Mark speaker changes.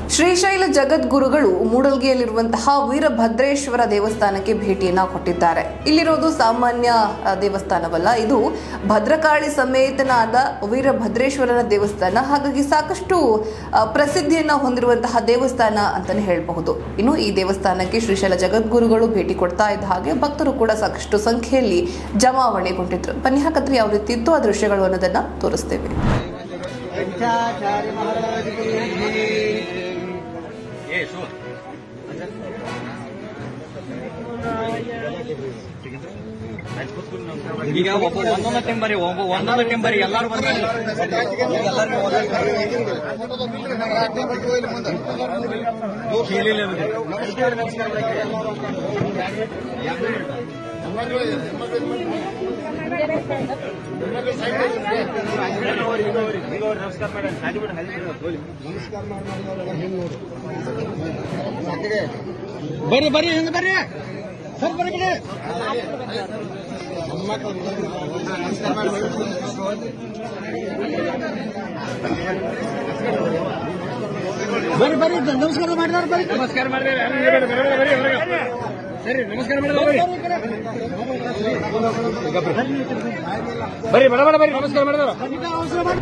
Speaker 1: ಶ್ರೀಶೈಲ ಜಗದ್ಗುರುಗಳು ಮೂಡಲ್ಗಿಯಲ್ಲಿರುವಂತಹ ವೀರಭದ್ರೇಶ್ವರ ದೇವಸ್ಥಾನಕ್ಕೆ ಭೇಟಿಯನ್ನ ಕೊಟ್ಟಿದ್ದಾರೆ ಇಲ್ಲಿರೋದು ಸಾಮಾನ್ಯ ಆ, ದೇವಸ್ಥಾನವಲ್ಲ ಇದು ಭದ್ರಕಾಳಿ ಸಮೇತನಾದ ವೀರಭದ್ರೇಶ್ವರನ ದೇವಸ್ಥಾನ ಹಾಗಾಗಿ ಸಾಕಷ್ಟು ಆ, ಪ್ರಸಿದ್ಧಿಯನ್ನ ಹೊಂದಿರುವಂತಹ ದೇವಸ್ಥಾನ ಅಂತಾನೆ ಹೇಳಬಹುದು ಇನ್ನು ಈ ದೇವಸ್ಥಾನಕ್ಕೆ ಶ್ರೀಶೈಲ ಜಗದ್ಗುರುಗಳು ಭೇಟಿ ಕೊಡ್ತಾ ಇದ್ದ ಹಾಗೆ ಭಕ್ತರು ಕೂಡ ಸಾಕಷ್ಟು ಸಂಖ್ಯೆಯಲ್ಲಿ ಜಮಾವಣೆಗೊಂಡಿದ್ರು ಬನ್ನಿ ಹಾಗಾದ್ರೆ ಯಾವ ರೀತಿ ಇತ್ತು ಆ ದೃಶ್ಯಗಳು ಅನ್ನೋದನ್ನ ತೋರಿಸ್ತೇವೆ
Speaker 2: पंचाचार्य महाराज की
Speaker 3: ಈಗ ಒಬ್ಬ ಒಂದೊಂದು ಟೆಂಬರಿ ಒಬ್ಬ ಒಂದೊಂದು ಟೆಂಬರಿ ಎಲ್ಲಾರು ಬಂದ್ರೆ ಬರ್ರಿ ಬರ್ರಿ ಹಿಂಗ್ ಬರ್ರಿ ಸ್ವಲ್ಪ ಬರ್ರಿ ಕಡೆ ಬರ್ರಿ ಬರ್ರಿ ನಮಸ್ಕಾರ ಮಾಡಿದಾರ ಬರ್ರಿ ನಮಸ್ಕಾರ ಮಾಡಿದ್ರೆ ಸರಿ ನಮಸ್ಕಾರ ಮಾಡಿದ್ರೆ ಬರ್ರಿ ಬಡ ಬಡ ಬರ್ರಿ ನಮಸ್ಕಾರ ಮಾಡಿದಾರ